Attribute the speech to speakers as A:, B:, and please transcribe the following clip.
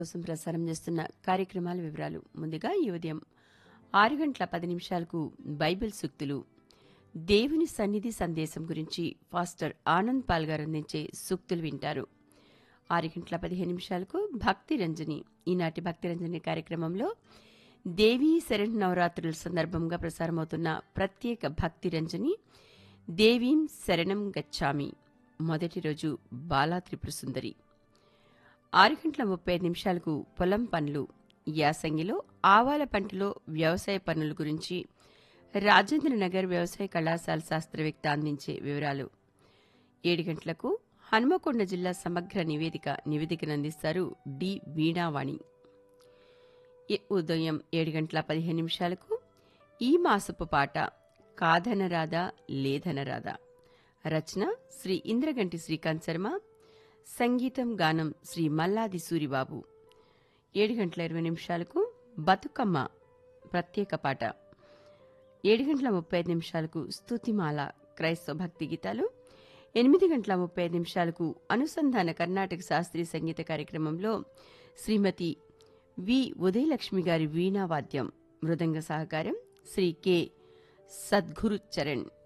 A: కోసం ప్రసారం చేస్తున్న కార్యక్రమాల వివరాలు ముందుగా ఈ ఉదయం ఆరు గంటల పది నిమిషాలకు బైబిల్ సూక్తులు దేవుని సన్నిధి సందేశం గురించి ఫాస్టర్ ఆనంద్ పాల్ గారు అందించే సూక్తులు వింటారు ఆరు గంటల పదిహేను నిమిషాలకు భక్తి రంజని ఈనాటి భక్తి రంజని కార్యక్రమంలో దేవీ శరణ్ నవరాత్రుల సందర్భంగా ప్రసారమవుతున్న ప్రత్యేక భక్తి రంజని దేవీం శరణం గచ్చామి మొదటి రోజు బాలా త్రిపుర సుందరి ఆరు గంటల ముప్పై ఐదు నిమిషాలకు పొలం పనులు యాసంగిలో ఆవాల పంటలో వ్యవసాయ పనుల గురించి రాజేంద్ర నగర్ వ్యవసాయ కళాశాల శాస్త్రవేత్త అందించే వివరాలు ఏడు గంటలకు హనుమకొండ జిల్లా సమగ్ర నివేదిక నివేదికను అందిస్తారు డి వీణావాణి ఈ ఉదయం ఏడు గంటల పదిహేను నిమిషాలకు ఈ మాసపు పాట కాదనరాదా లేదనరాదా రచన శ్రీ ఇంద్రగంటి శ్రీకాంత్ శర్మ సంగీతం గానం శ్రీ మల్లాది సూరిబాబు ఏడు గంటల ఇరవై నిమిషాలకు బతుకమ్మ ప్రత్యేక పాట ఏడు గంటల ముప్పై ఐదు నిమిషాలకు స్తుతిమాల క్రైస్తవ భక్తి గీతాలు ఎనిమిది గంటల ముప్పై ఐదు నిమిషాలకు అనుసంధాన కర్ణాటక శాస్త్రీయ సంగీత కార్యక్రమంలో శ్రీమతి వి ఉదయలక్ష్మి గారి వీణావాద్యం మృదంగ సహకారం శ్రీ కె సద్గురు చరణ్